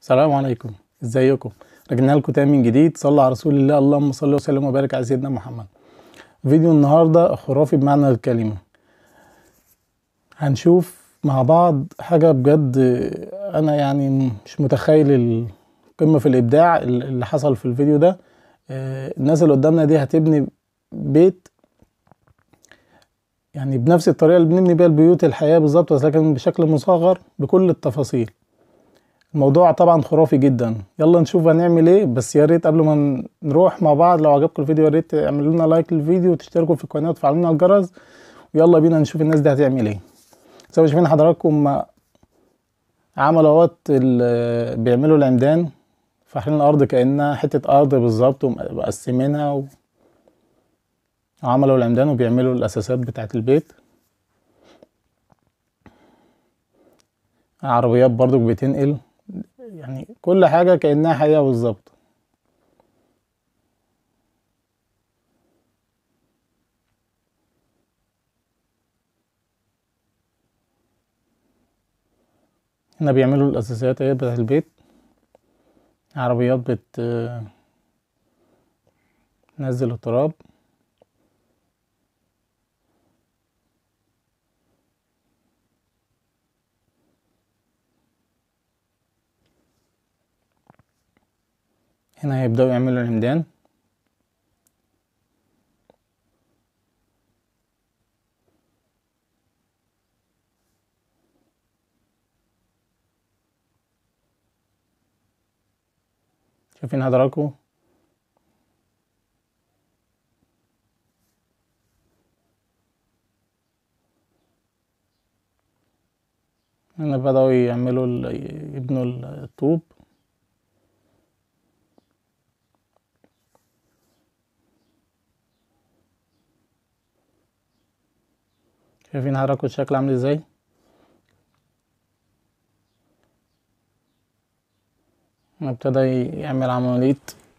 السلام عليكم ازيكم رجعنا لكم تاني من جديد صلوا على رسول الله اللهم صل وسلم وبارك على سيدنا محمد فيديو النهارده خرافي بمعنى الكلمه هنشوف مع بعض حاجه بجد انا يعني مش متخيل القمه في الابداع اللي حصل في الفيديو ده آه، الناس اللي قدامنا دي هتبني بيت يعني بنفس الطريقه اللي بنبني بيها البيوت الحياه بالظبط بس لكن بشكل مصغر بكل التفاصيل الموضوع طبعا خرافي جدا يلا نشوف هنعمل ايه بس يا ريت قبل ما نروح مع بعض لو عجبكم الفيديو يا ريت تعملوا لنا لايك للفيديو وتشتركوا في القناه وتفعلوا لنا الجرس ويلا بينا نشوف الناس دي هتعمل ايه زي ما شايفين حضراتكم عملوا اهوت ال- بيعملوا العمدان فاحرين الارض كانها حته ارض بالظبط ومقسمينها و... وعملوا العمدان وبيعملوا الاساسات بتاعه البيت عربيات برضو بتنقل يعني كل حاجة كأنها حقيقة بالظبط هنا بيعملوا الأساسيات اهي بتاعت البيت عربيات بت تنزل التراب هنا هيبدأوا يعملوا العمدان شايفين حضراتكم هنا بدأوا يعملوا ال- يبنوا الطوب شايفين حضراتكم الشكل عامل ازاي ابتدى يعمل عملية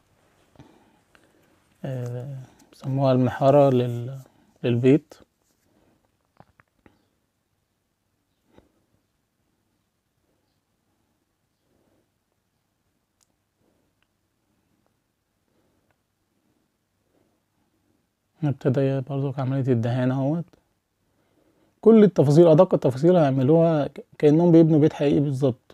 آه، بيسموها المحارة لل... للبيت ابتدى برضو عملية الدهان اهوت كل التفاصيل أدق التفاصيل هيعملوها ك- كأنهم بيبنوا بيت حقيقي بالظبط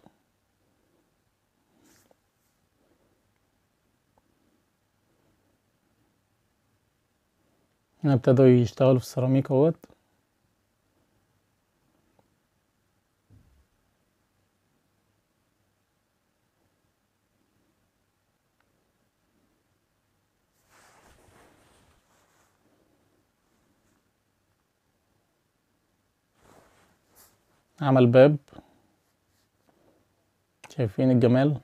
هنا ابتدوا يشتغلوا في السيراميك اهوت عمل باب شايفين الجمال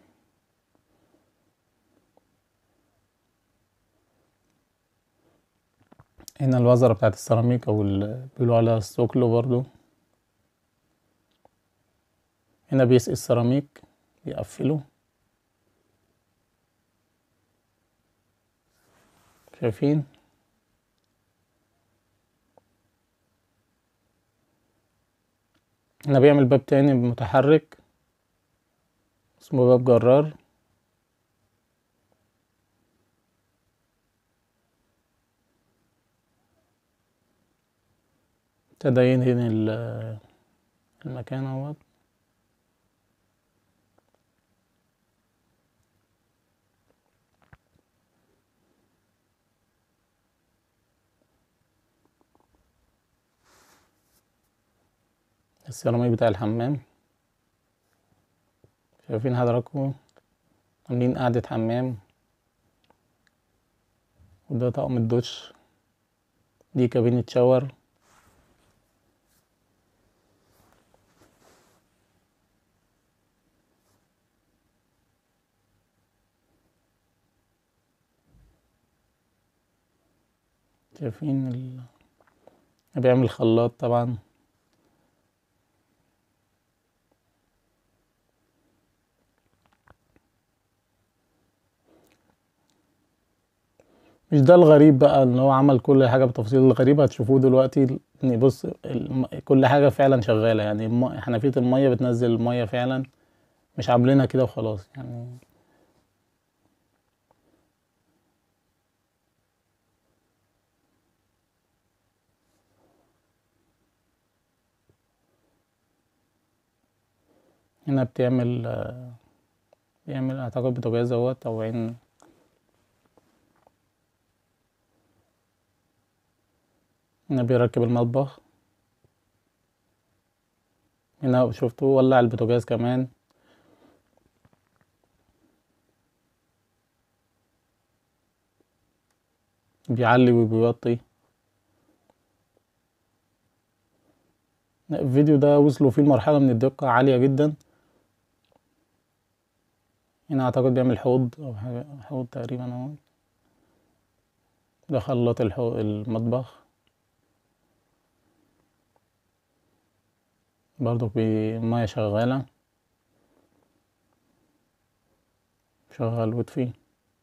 هنا الوزرة بتاعت السيراميك او اللي بيقولوا عليها السوكلو برضو هنا بيسقي السيراميك يقفله شايفين هنا بيعمل باب تاني متحرك اسمه باب جرار ابتدى يدهن ال- المكان اهوت السيراميك بتاع الحمام شايفين حضراتكم عاملين قعدة حمام وده طقم الدش دي كابينة شاور شايفين ال... بيعمل خلاط طبعا مش ده الغريب بقى ان هو عمل كل حاجه بالتفاصيل الغريبه هتشوفوه دلوقتي ان بص الم... كل حاجه فعلا شغاله يعني الم... حنفيه الميه بتنزل الميه فعلا مش عاملينها كده وخلاص يعني هنا بتعمل آه، بيعمل اعتقد بوتاجاز اهوت او عين هنا بيركب المطبخ هنا شفتوا ولع البوتاجاز كمان بيعلي وبيوطي الفيديو ده وصلوا فيه لمرحلة من الدقة عالية جدا هنا اعتقد بيعمل حوض او حاجة حوض تقريبا اهو ده خلاط الحو... المطبخ برضو بمية شغالة شغال وطفي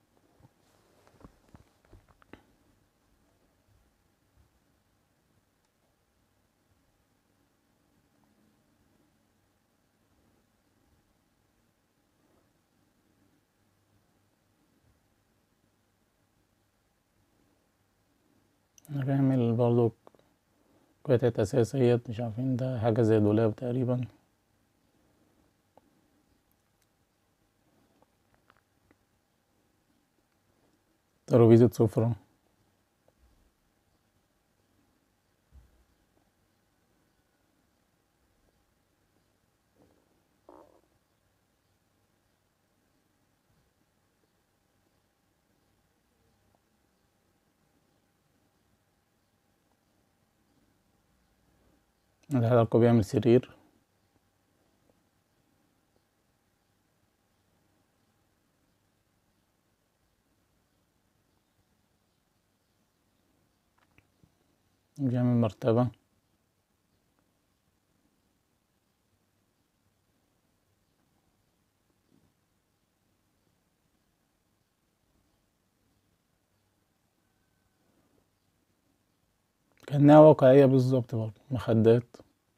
بيعمل برضو قطعة أساسية مش عارفين ده حاجة زي دولاب تقريبا ترابيزة سفرة ده حضراتكم بيعمل سرير بيعمل مرتبة كأنها واقعية بالظبط برضه مخدات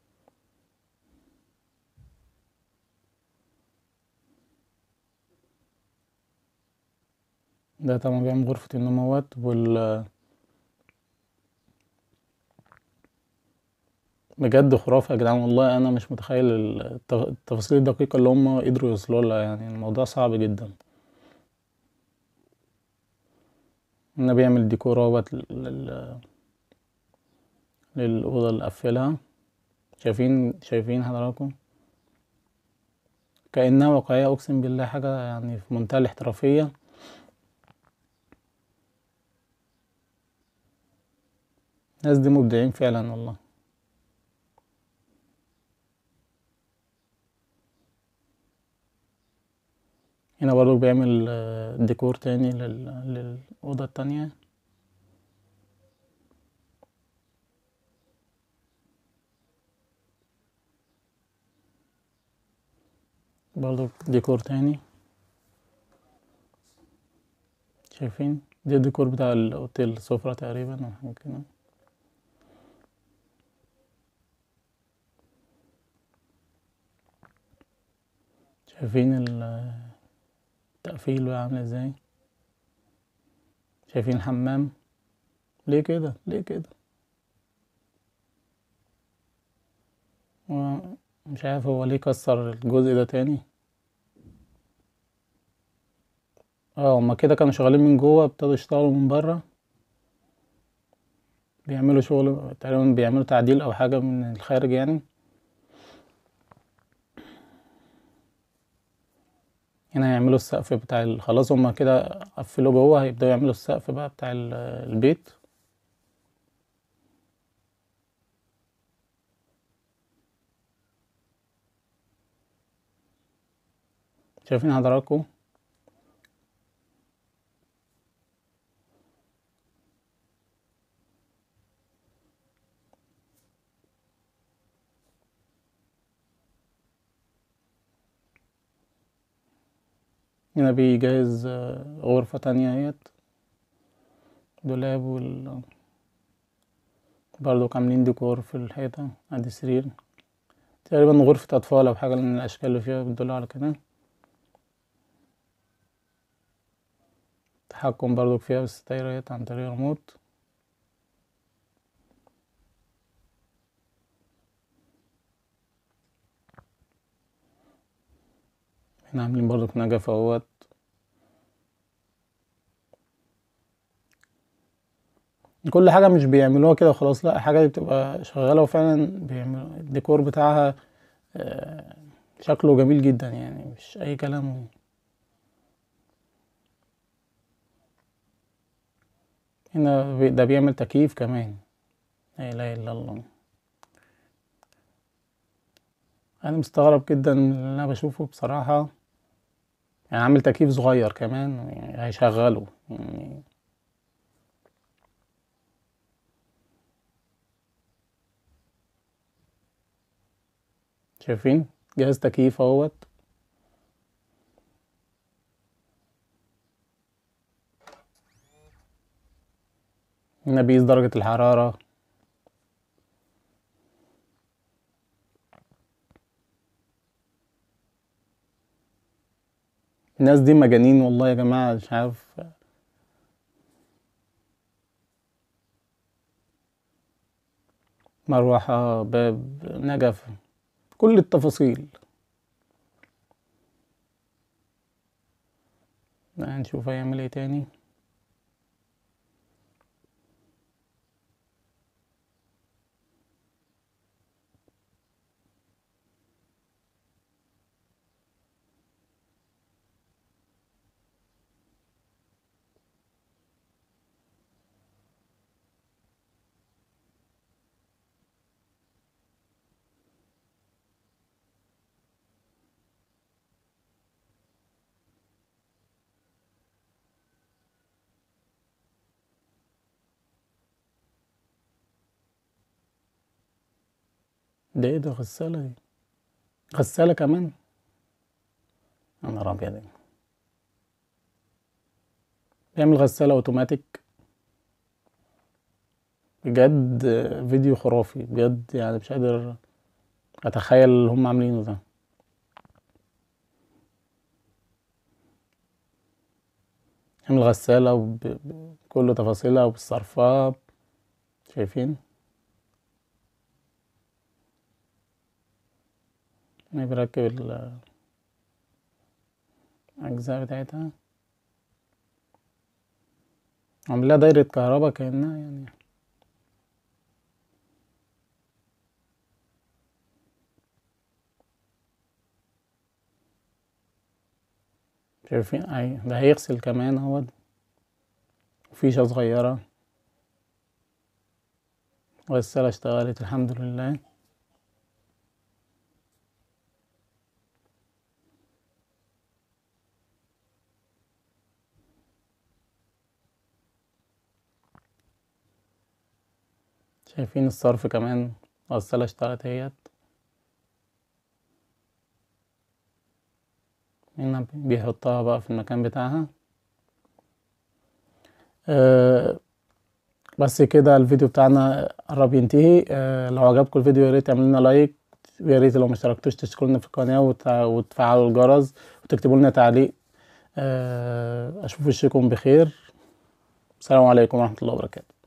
ده طبعا بيعمل غرفة النوم اهوت وال بجد خرافة يا جدعان والله أنا مش متخيل الت- التفاصيل الدقيقة اللي هم قدروا يوصلوا لها يعني الموضوع صعب جدا هنا بيعمل ديكور اهوت لل للأوضة اللي قفلها شايفين شايفين حضراتكم كأنها واقعية أقسم بالله حاجة يعني في منتهى الاحترافية الناس دي مبدعين فعلا والله هنا برضو بيعمل آه، ديكور تاني لل- للأوضة التانية برضو ديكور تاني شايفين دي الديكور بتاع الأوتيل سفرة تقريبا أو حاجة كده شايفين ال- التقفيل بقى عامل ازاي شايفين الحمام ليه كده ليه كده هو مش عارف هو ليه كسر الجزء ده تاني اه هما كده كانوا شغالين من جوه ابتدوا يشتغلوا من بره بيعملوا شغل تقريبا بيعملوا تعديل او حاجة من الخارج يعني هنا هيعملوا السقف بتاع ال... خلاص هما كده قفلوا جوه هيبدأوا يعملوا السقف بقى بتاع ال- البيت شايفين حضراتكم هنا بيجهز آه، غرفة تانية اهيت دولاب وال برضو عاملين ديكور في الحيطة ادي سرير تقريبا غرفة أطفال أو حاجة من الأشكال اللي فيها بتدل على كده التحكم برضو فيها بالستايرات عن طريق ريموت هنا عاملين برضو نجف اهوت كل حاجة مش بيعملوها كده وخلاص لا حاجة بتبقى شغالة وفعلا بيعملوا الديكور بتاعها آه، شكله جميل جدا يعني مش أي كلام هنا بي- ده بيعمل تكييف كمان لا إله إلا الله أنا مستغرب جدا من اللي أنا بشوفه بصراحة يعني عامل تكييف صغير كمان يعني هيشغله يعني شايفين جهاز تكييف اهوت هنا بيقيس درجة الحرارة الناس دي مجانين والله يا جماعة مش عارف مروحة باب نجف كل التفاصيل لا نشوف هيعمل ايه تاني ده ايه ده غسالة دي غسالة كمان يا نهار ابيض بيعمل غسالة اوتوماتيك بجد فيديو خرافي بجد يعني مش قادر اتخيل اللي هم عاملينه ده عامل غسالة وب- بكل تفاصيلها وبالصرفات شايفين هنا بيركب ال- الأجزاء بتاعتها عامل لها دايرة كهربا كأنها يعني شايفين أي ده هيغسل كمان اهوت وفيشة صغيرة غسالة اشتغلت الحمد لله شايفين الصرف كمان غسالة اشتغلت اهيت هنا بيحطها بقى في المكان بتاعها أه بس كده الفيديو بتاعنا قرب ينتهي أه لو عجبكم الفيديو يا ريت تعملوا لنا لايك ويا ريت لو ما اشتركتوش تشتركوا لنا في القناة وتع- وتفعلوا الجرس وتكتبوا لنا تعليق أه اشوف وشكم بخير السلام عليكم ورحمة الله وبركاته